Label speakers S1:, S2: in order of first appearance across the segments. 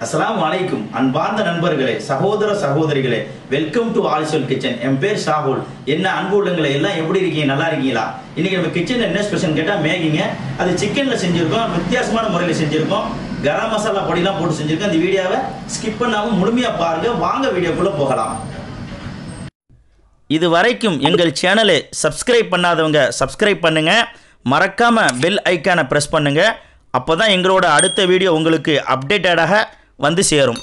S1: அஸ்ஸலாமு அலைக்கும் அன்பார்ந்த நண்பர்களே சகோதர சகோதரிகளே வெல்கம் டு ஆலிசோல் கிச்சன் என் பேர் ஷாகுல் என்ன அன்பு உள்ளங்களே எல்லாம் எப்படி இருக்கீங்க நல்லா இருக்கீங்களா இன்னைக்கு நம்ம கிச்சன்ல என்ன ஸ்பெஷல் கேட்டா மேகிங்க அது சிக்கன்ல செஞ்சிருக்கோம் வித்தியாசமான முறையில் செஞ்சிருக்கோம் கரம் மசாலா பொடிலாம் போட்டு செஞ்சிருக்கோம் அந்த வீடியோவை ஸ்கிப் பண்ணாம முழுமையா பாருங்க வாங்க வீடியோக்குள்ள போகலாம் இது வரைக்கும் எங்கள் சேனலை சப்ஸ்கிரைப் பண்ணாதவங்க சப்ஸ்கிரைப் பண்ணுங்க மறக்காம பெல் ஐக்கானை ப்ரெஸ் பண்ணுங்க அப்போ தான் எங்களோட அடுத்த வீடியோ உங்களுக்கு அப்டேட்டடாக வந்து சேரும்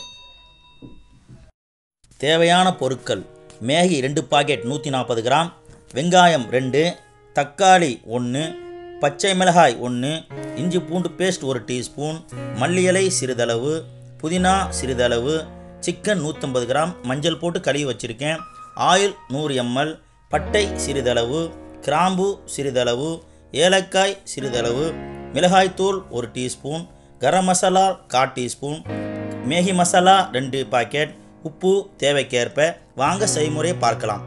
S1: தேவையான பொருட்கள் மேகி ரெண்டு பாக்கெட் நூற்றி நாற்பது கிராம் வெங்காயம் ரெண்டு தக்காளி ஒன்று பச்சை மிளகாய் ஒன்று இஞ்சி பூண்டு பேஸ்ட் ஒரு டீஸ்பூன் மல்லி இலை சிறிதளவு புதினா சிறிதளவு சிக்கன் நூற்றம்பது கிராம் மஞ்சள் போட்டு கழுவி வச்சுருக்கேன் ஆயில் நூறு எம்எல் பட்டை சிறிதளவு கிராம்பு சிறிதளவு ஏலக்காய் சிறிதளவு மிளகாய்த்தூள் ஒரு டீஸ்பூன் கரம் மசாலா கால் டீஸ்பூன் மேகி மசாலா ரெண்டு பாக்கெட் உப்பு தேவைக்கேற்ப வாங்க செய்முறையை பார்க்கலாம்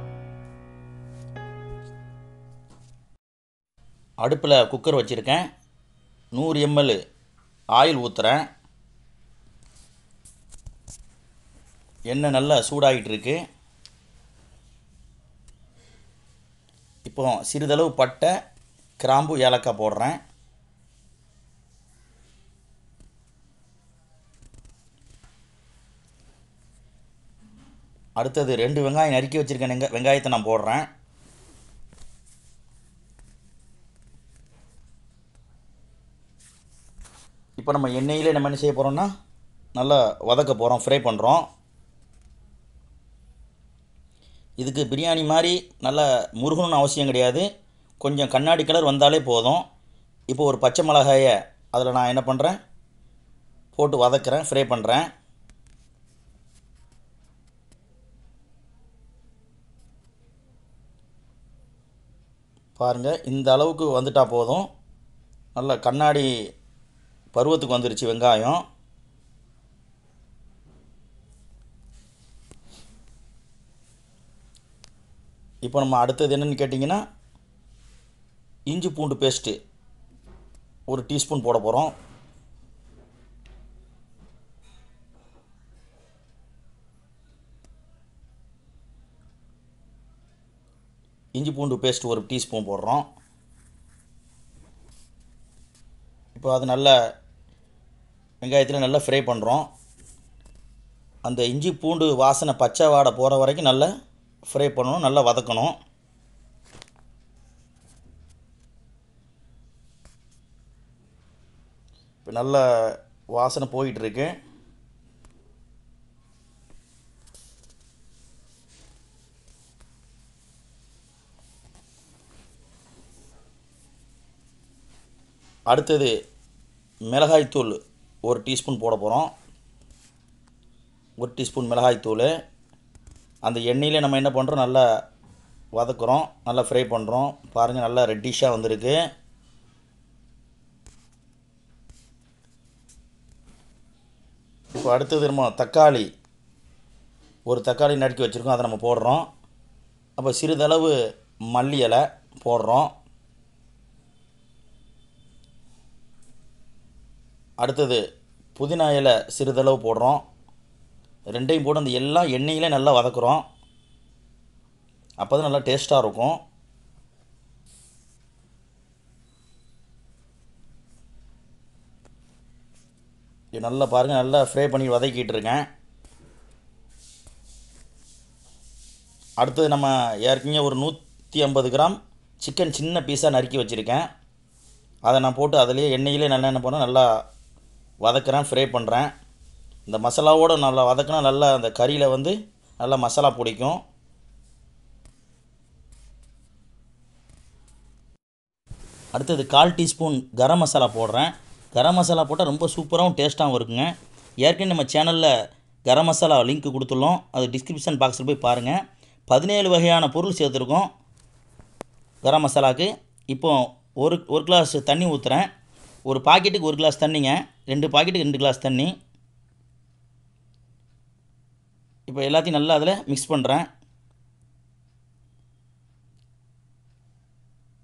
S1: அடுப்பில் குக்கர் வச்சுருக்கேன் நூறு எம்எல் ஆயில் ஊற்றுறேன் எண்ணெய் நல்லா சூடாகிட்டு இருக்கு இப்போ சிறிதளவு பட்டை கிராம்பு ஏலக்காய் போடுறேன் அடுத்தது ரெண்டு வெங்காயம் நறுக்கி வச்சுருக்கேன் வெங்க வெங்காயத்தை நான் போடுறேன் இப்போ நம்ம எண்ணெயிலே நம்ம என்ன செய்ய போகிறோம்னா நல்லா வதக்க போகிறோம் ஃப்ரை பண்ணுறோம் இதுக்கு பிரியாணி மாதிரி நல்லா முருகணும்னு அவசியம் கிடையாது கொஞ்சம் கண்ணாடி கலர் வந்தாலே போதும் இப்போ ஒரு பச்சை மிளகாயை அதில் நான் என்ன பண்ணுறேன் போட்டு வதக்குறேன் ஃப்ரை பண்ணுறேன் பாருங்கள் இந்த அளவுக்கு வந்துட்டால் போதும் நல்ல கண்ணாடி பருவத்துக்கு வந்துருச்சு வெங்காயம் இப்போ நம்ம அடுத்தது என்னென்னு கேட்டிங்கன்னா இஞ்சி பூண்டு பேஸ்ட்டு ஒரு டீஸ்பூன் போட போகிறோம் இஞ்சி பூண்டு பேஸ்ட் ஒரு டீஸ்பூன் போடுறோம் இப்போ அது நல்லா வெங்காயத்தில் நல்லா ஃப்ரை பண்ணுறோம் அந்த இஞ்சி பூண்டு வாசனை பச்சை வாடை போகிற வரைக்கும் நல்லா ஃப்ரை பண்ணணும் நல்லா வதக்கணும் இப்போ நல்ல வாசனை போயிட்டுருக்கு அடுத்தது மிளகாய்த்தூள் ஒரு டீஸ்பூன் போட போகிறோம் ஒரு டீஸ்பூன் மிளகாய்த்தூள் அந்த எண்ணெயில் நம்ம என்ன பண்ணுறோம் நல்லா வதக்குறோம் நல்லா ஃப்ரை பண்ணுறோம் பாருங்கள் நல்லா ரெட்டிஷாக வந்திருக்கு இப்போ அடுத்தது நம்ம தக்காளி ஒரு தக்காளி நறுக்கி வச்சுருக்கோம் அதை நம்ம போடுறோம் அப்போ சிறிதளவு மல்லி இலை போடுறோம் அடுத்தது புதினா இலை சிறிதளவு போடுறோம் ரெண்டையும் போட்டு அந்த எல்லா எண்ணெயிலே நல்லா வதக்குறோம் அப்போ தான் நல்லா டேஸ்ட்டாக இருக்கும் இது நல்லா பாருங்கள் நல்லா ஃப்ரை பண்ணி வதக்கிட்டு இருக்கேன் அடுத்தது நம்ம ஏற்கனவே ஒரு நூற்றி ஐம்பது கிராம் சிக்கன் சின்ன பீஸாக நறுக்கி வச்சுருக்கேன் அதை நான் போட்டு அதிலேயே எண்ணெயிலே நல்லா என்ன பண்ணேன் நல்லா வதக்குறேன் ஃப்ரை பண்ணுறேன் இந்த மசாலாவோடு நல்லா வதக்கினா நல்லா அந்த கறியில் வந்து நல்லா மசாலா பிடிக்கும் அடுத்தது கால் டீஸ்பூன் கரம் மசாலா போடுறேன் கரம் மசாலா போட்டால் ரொம்ப சூப்பராகவும் டேஸ்ட்டாகவும் இருக்குங்க ஏற்கனவே நம்ம சேனலில் கரம் மசாலா லிங்க் கொடுத்துள்ளோம் அது டிஸ்கிரிப்ஷன் பாக்ஸில் போய் பாருங்கள் பதினேழு வகையான பொருள் சேர்த்துருக்கோம் கரம் மசாலாவுக்கு இப்போ ஒரு ஒரு கிளாஸ் தண்ணி ஊற்றுறேன் ஒரு பாக்கெட்டுக்கு ஒரு கிளாஸ் தண்ணிங்க ரெண்டு பாக்கெட்டுக்கு ரெண்டு கிளாஸ் தண்ணி இப்போ எல்லாத்தையும் நல்லா அதில் மிக்ஸ் பண்ணுறேன்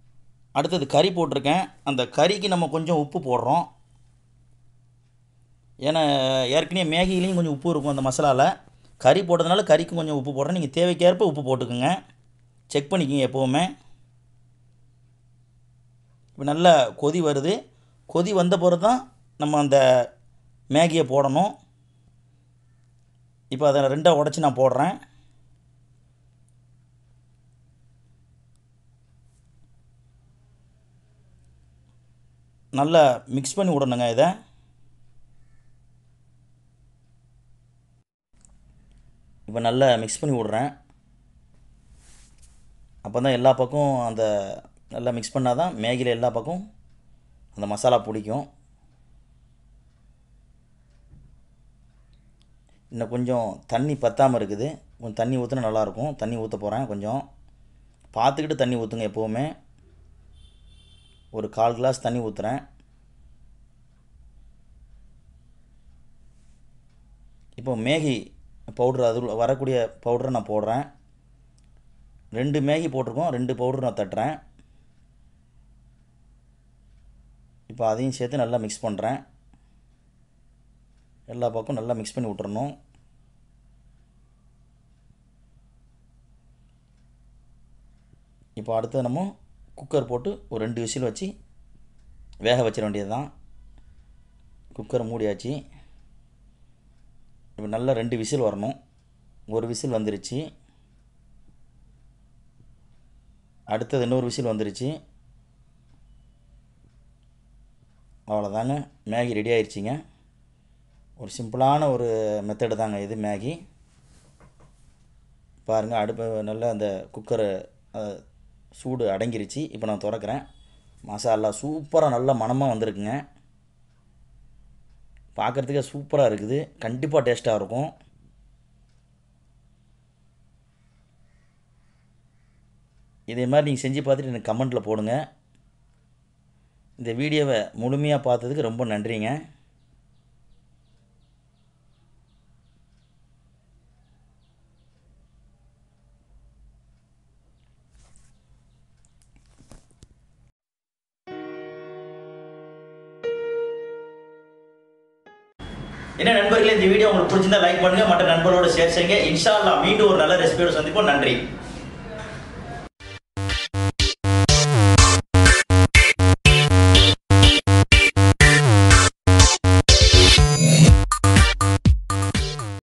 S1: அடுத்தது கறி போட்டிருக்கேன் அந்த கறிக்கு நம்ம கொஞ்சம் உப்பு போடுறோம் ஏன்னா ஏற்கனவே மேகிலையும் கொஞ்சம் உப்பு இருக்கும் அந்த மசாலாவில் கறி போட்டதுனால கறிக்கும் கொஞ்சம் உப்பு போடுறேன் நீங்கள் தேவைக்கேற்ப உப்பு போட்டுக்கோங்க செக் பண்ணிக்கோங்க எப்போவுமே இப்போ நல்லா கொதி வருது கொதி வந்த பிறகு தான் நம்ம அந்த மேகியை போடணும் இப்போ அதை ரெண்டாக உடச்சி நான் போடுறேன் நல்லா மிக்ஸ் பண்ணி விடணுங்க இதை இப்போ நல்லா மிக்ஸ் பண்ணி விட்றேன் அப்போ தான் எல்லா பக்கம் அந்த நல்லா மிக்ஸ் பண்ணால் தான் மேகியில் எல்லா பக்கம் அந்த மசாலா பிடிக்கும் இன்னும் கொஞ்சம் தண்ணி பத்தாமல் இருக்குது கொஞ்சம் தண்ணி ஊற்றினா நல்லாயிருக்கும் தண்ணி ஊற்ற போகிறேன் கொஞ்சம் பார்த்துக்கிட்டு தண்ணி ஊற்றுங்க எப்போவுமே ஒரு கால் கிளாஸ் தண்ணி ஊற்றுறேன் இப்போ மேகி பவுட்ரு அது வரக்கூடிய பவுடரை நான் போடுறேன் ரெண்டு மேகி போட்டிருக்கோம் ரெண்டு பவுடர் நான் தட்டுறேன் இப்போ அதையும் சேர்த்து நல்லா மிக்ஸ் பண்ணுறேன் எல்லா பக்கம் நல்லா மிக்ஸ் பண்ணி விட்டுறணும் இப்போ அடுத்து நம்ம குக்கர் போட்டு ஒரு ரெண்டு விசில் வச்சு வேக வச்சிட வேண்டியது தான் குக்கர் மூடியாச்சு இப்போ நல்லா ரெண்டு விசில் வரணும் ஒரு விசில் வந்துருச்சு அடுத்தது இன்னொரு விசில் வந்துருச்சு அவ்வளோதாங்க மேகி ரெடி ஆயிடுச்சிங்க ஒரு சிம்பிளான ஒரு மெத்தடு தாங்க இது மேகி பாருங்கள் அடுப்பு நல்லா அந்த குக்கரை சூடு அடங்கிருச்சு இப்போ நான் திறக்கிறேன் மசாலா சூப்பராக நல்ல மணமாக வந்திருக்குங்க பார்க்குறதுக்கே சூப்பராக இருக்குது கண்டிப்பாக டேஸ்ட்டாக இருக்கும் இதே மாதிரி நீங்கள் செஞ்சு பார்த்துட்டு எனக்கு கமெண்ட்டில் போடுங்க இந்த வீடியோவை முழுமையாக பார்த்ததுக்கு ரொம்ப நன்றிங்க என்ன நண்பர்களே இந்த வீடியோ உங்களுக்கு பிடிச்சிருந்தா லைக் பண்ணுங்க மற்ற நண்பர்களோட ஷேர் செய்யுங்க இன்ஷா அல்லாஹ் மீண்டும் ஒரு நல்ல ரெசிபியோட சந்திப்போம் நன்றி